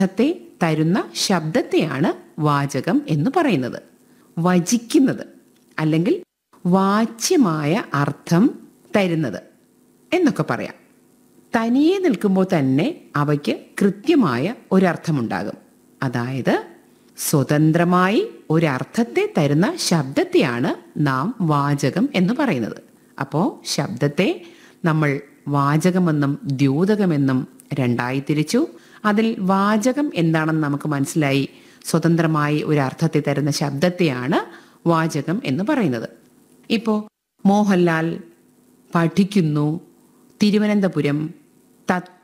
അർത്ഥത്തെ തരുന്ന ശബ്ദത്തെയാണ് വാചകം എന്ന് പറയുന്നത് വചിക്കുന്നത് അല്ലെങ്കിൽ വാച്യമായ അർത്ഥം തരുന്നത് എന്നൊക്കെ പറയാം തനിയെ നിൽക്കുമ്പോൾ തന്നെ അവയ്ക്ക് കൃത്യമായ ഒരർത്ഥമുണ്ടാകും അതായത് സ്വതന്ത്രമായി ഒരർത്ഥത്തെ തരുന്ന ശബ്ദത്തെയാണ് നാം വാചകം എന്ന് പറയുന്നത് അപ്പോൾ ശബ്ദത്തെ നമ്മൾ വാചകമെന്നും ദ്യോതകമെന്നും രണ്ടായി തിരിച്ചു അതിൽ വാചകം എന്താണെന്ന് നമുക്ക് മനസ്സിലായി സ്വതന്ത്രമായി ഒരു അർത്ഥത്തെ തരുന്ന ശബ്ദത്തെയാണ് വാചകം എന്ന് പറയുന്നത് ഇപ്പോൾ മോഹൻലാൽ പഠിക്കുന്നു തിരുവനന്തപുരം തത്ത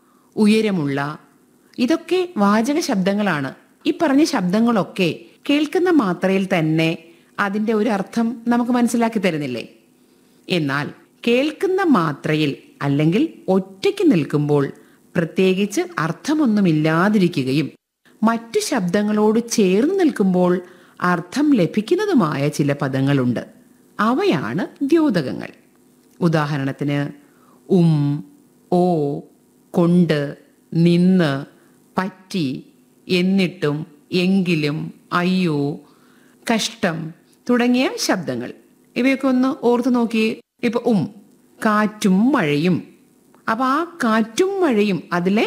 ഉയരമുള്ള ഇതൊക്കെ വാചക ശബ്ദങ്ങളാണ് ഈ പറഞ്ഞ ശബ്ദങ്ങളൊക്കെ കേൾക്കുന്ന മാത്രയിൽ തന്നെ അതിന്റെ ഒരു അർത്ഥം നമുക്ക് മനസ്സിലാക്കി തരുന്നില്ലേ എന്നാൽ കേൾക്കുന്ന മാത്രയിൽ അല്ലെങ്കിൽ ഒറ്റയ്ക്ക് നിൽക്കുമ്പോൾ പ്രത്യേകിച്ച് അർത്ഥമൊന്നുമില്ലാതിരിക്കുകയും മറ്റു ശബ്ദങ്ങളോട് ചേർന്ന് നിൽക്കുമ്പോൾ അർത്ഥം ലഭിക്കുന്നതുമായ ചില പദങ്ങളുണ്ട് അവയാണ് ദ്യോതകങ്ങൾ ഉദാഹരണത്തിന് ഉം ഓ കൊണ്ട് നിന്ന് പറ്റി എന്നിട്ടും എങ്കിലും അയ്യോ കഷ്ടം തുടങ്ങിയ ശബ്ദങ്ങൾ ഇവയൊക്കെ ഒന്ന് ഓർത്തു നോക്കി ഇപ്പൊ ഉം കാറ്റും മഴയും അപ്പൊ ആ കാറ്റും മഴയും അതിലെ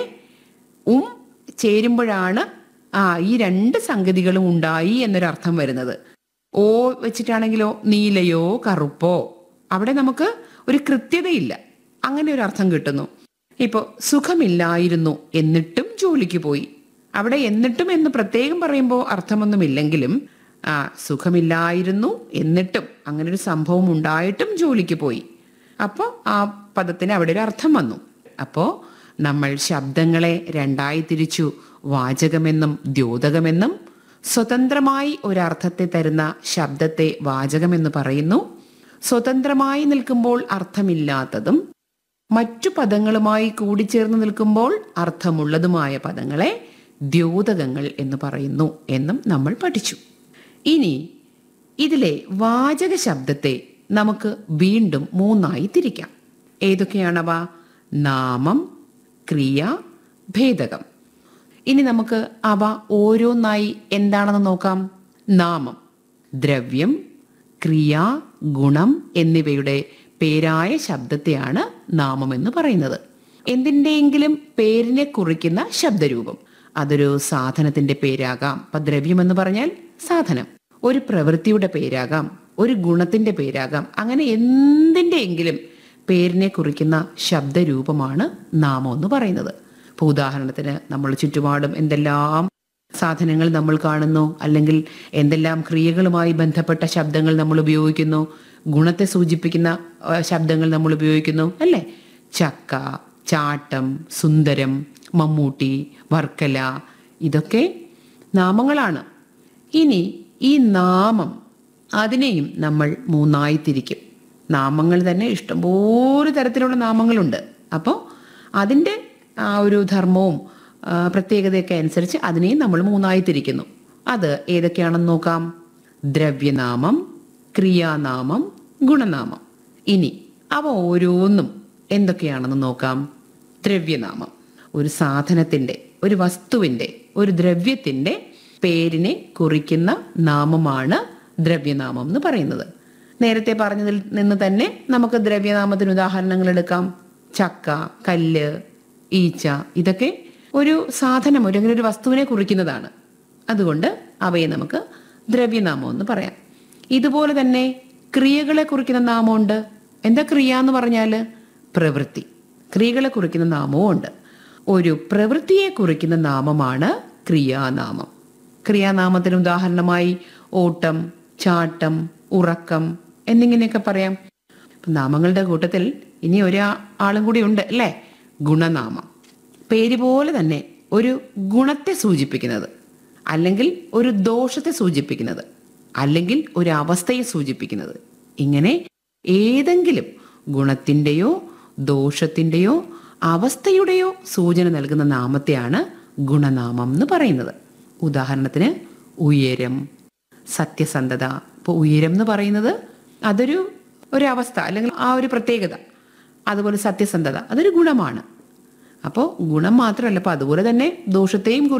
ഉം ചേരുമ്പോഴാണ് ആ ഈ രണ്ട് സംഗതികളും ഉണ്ടായി എന്നൊരർത്ഥം വരുന്നത് ഓ വെച്ചിട്ടാണെങ്കിലോ നീലയോ കറുപ്പോ അവിടെ നമുക്ക് ഒരു കൃത്യതയില്ല അങ്ങനെ ഒരു അർത്ഥം കിട്ടുന്നു ഇപ്പോൾ സുഖമില്ലായിരുന്നു എന്നിട്ടും ജോലിക്ക് പോയി അവിടെ എന്നിട്ടും എന്ന് പ്രത്യേകം പറയുമ്പോൾ അർത്ഥമൊന്നുമില്ലെങ്കിലും ആ സുഖമില്ലായിരുന്നു എന്നിട്ടും അങ്ങനെ ഒരു സംഭവം ഉണ്ടായിട്ടും ജോലിക്ക് പോയി അപ്പോൾ ആ പദത്തിന് അവിടെ ഒരു അർത്ഥം വന്നു അപ്പോൾ നമ്മൾ ശബ്ദങ്ങളെ രണ്ടായി തിരിച്ചു വാചകമെന്നും ദ്യോതകമെന്നും സ്വതന്ത്രമായി ഒരർത്ഥത്തെ തരുന്ന ശബ്ദത്തെ വാചകമെന്ന് പറയുന്നു സ്വതന്ത്രമായി നിൽക്കുമ്പോൾ അർത്ഥമില്ലാത്തതും മറ്റു പദങ്ങളുമായി കൂടിച്ചേർന്ന് നിൽക്കുമ്പോൾ അർത്ഥമുള്ളതുമായ പദങ്ങളെ ദ്യോതകങ്ങൾ എന്ന് പറയുന്നു എന്നും നമ്മൾ പഠിച്ചു ഇനി ഇതിലെ വാചക ശബ്ദത്തെ നമുക്ക് വീണ്ടും മൂന്നായി തിരിക്കാം ഏതൊക്കെയാണവ നാമം ക്രിയ ഭേദകം ഇനി നമുക്ക് അവ ഓരോന്നായി എന്താണെന്ന് നോക്കാം നാമം ദ്രവ്യം ക്രിയ ഗുണം എന്നിവയുടെ പേരായ ശബ്ദത്തെയാണ് നാമം എന്ന് പറയുന്നത് എന്തിൻ്റെയെങ്കിലും പേരിനെ കുറിക്കുന്ന ശബ്ദരൂപം അതൊരു സാധനത്തിന്റെ പേരാകാം ഇപ്പൊ ദ്രവ്യം എന്ന് പറഞ്ഞാൽ സാധനം ഒരു പ്രവൃത്തിയുടെ പേരാകാം ഒരു ഗുണത്തിന്റെ പേരാകാം അങ്ങനെ എന്തിൻ്റെയെങ്കിലും പേരിനെ കുറിക്കുന്ന ശബ്ദരൂപമാണ് നാമം എന്ന് പറയുന്നത് ഇപ്പൊ ഉദാഹരണത്തിന് നമ്മൾ ചുറ്റുപാടും എന്തെല്ലാം സാധനങ്ങൾ നമ്മൾ കാണുന്നു അല്ലെങ്കിൽ എന്തെല്ലാം ക്രിയകളുമായി ബന്ധപ്പെട്ട ശബ്ദങ്ങൾ നമ്മൾ ഉപയോഗിക്കുന്നു ഗുണത്തെ സൂചിപ്പിക്കുന്ന ആ, ശബ്ദങ്ങൾ നമ്മൾ ഉപയോഗിക്കുന്നു അല്ലേ ചക്ക ചാട്ടം സുന്ദരം മമ്മൂട്ടി വർക്കല ഇതൊക്കെ നാമങ്ങളാണ് ഇനി ഈ നാമം അതിനെയും നമ്മൾ മൂന്നായി തിരിക്കും നാമങ്ങൾ തന്നെ ഇഷ്ടംപോലെ തരത്തിലുള്ള നാമങ്ങളുണ്ട് അപ്പോൾ അതിൻ്റെ ആ ഒരു ധർമ്മവും ആ, പ്രത്യേകതയൊക്കെ അനുസരിച്ച് അതിനെയും നമ്മൾ മൂന്നായി തിരിക്കുന്നു അത് ഏതൊക്കെയാണെന്ന് നോക്കാം ദ്രവ്യനാമം ക്രിയാനാമം ഗുണനാമം ഇനി അവ ഓരോന്നും എന്തൊക്കെയാണെന്ന് നോക്കാം ദ്രവ്യനാമം ഒരു സാധനത്തിന്റെ ഒരു വസ്തുവിന്റെ ഒരു ദ്രവ്യത്തിന്റെ പേരിനെ കുറിക്കുന്ന നാമമാണ് ദ്രവ്യനാമം എന്ന് പറയുന്നത് നേരത്തെ പറഞ്ഞതിൽ നിന്ന് തന്നെ നമുക്ക് ദ്രവ്യനാമത്തിന് ഉദാഹരണങ്ങൾ എടുക്കാം ചക്ക കല്ല് ഈച്ച ഇതൊക്കെ ഒരു സാധനം ഒരു അങ്ങനെ ഒരു വസ്തുവിനെ കുറിക്കുന്നതാണ് അതുകൊണ്ട് അവയെ നമുക്ക് ദ്രവ്യനാമം എന്ന് പറയാം ഇതുപോലെ തന്നെ ക്രിയകളെ കുറിക്കുന്ന നാമമുണ്ട് എന്താ ക്രിയ എന്ന് പറഞ്ഞാൽ പ്രവൃത്തി ക്രിയകളെ കുറിക്കുന്ന നാമവും ഉണ്ട് ഒരു പ്രവൃത്തിയെ കുറിക്കുന്ന നാമമാണ് ക്രിയാനാമം ക്രിയാനാമത്തിന് ഉദാഹരണമായി ഓട്ടം ചാട്ടം ഉറക്കം എന്നിങ്ങനെയൊക്കെ പറയാം നാമങ്ങളുടെ കൂട്ടത്തിൽ ഇനി ഒരാളും കൂടി ഉണ്ട് അല്ലേ ഗുണനാമം പേര് പോലെ തന്നെ ഒരു ഗുണത്തെ സൂചിപ്പിക്കുന്നത് അല്ലെങ്കിൽ ഒരു ദോഷത്തെ സൂചിപ്പിക്കുന്നത് അല്ലെങ്കിൽ ഒരു അവസ്ഥയെ സൂചിപ്പിക്കുന്നത് ഇങ്ങനെ ഏതെങ്കിലും ഗുണത്തിൻ്റെയോ ദോഷത്തിൻ്റെയോ അവസ്ഥയുടെയോ സൂചന നൽകുന്ന നാമത്തെയാണ് ഗുണനാമം എന്ന് പറയുന്നത് ഉദാഹരണത്തിന് ഉയരം സത്യസന്ധത ഇപ്പോൾ ഉയരം എന്ന് പറയുന്നത് അതൊരു ഒരു അവസ്ഥ അല്ലെങ്കിൽ ആ ഒരു പ്രത്യേകത അതുപോലെ സത്യസന്ധത അതൊരു ഗുണമാണ് അപ്പോൾ ഗുണം മാത്രമല്ല അപ്പോൾ അതുപോലെ തന്നെ ദോഷത്തെയും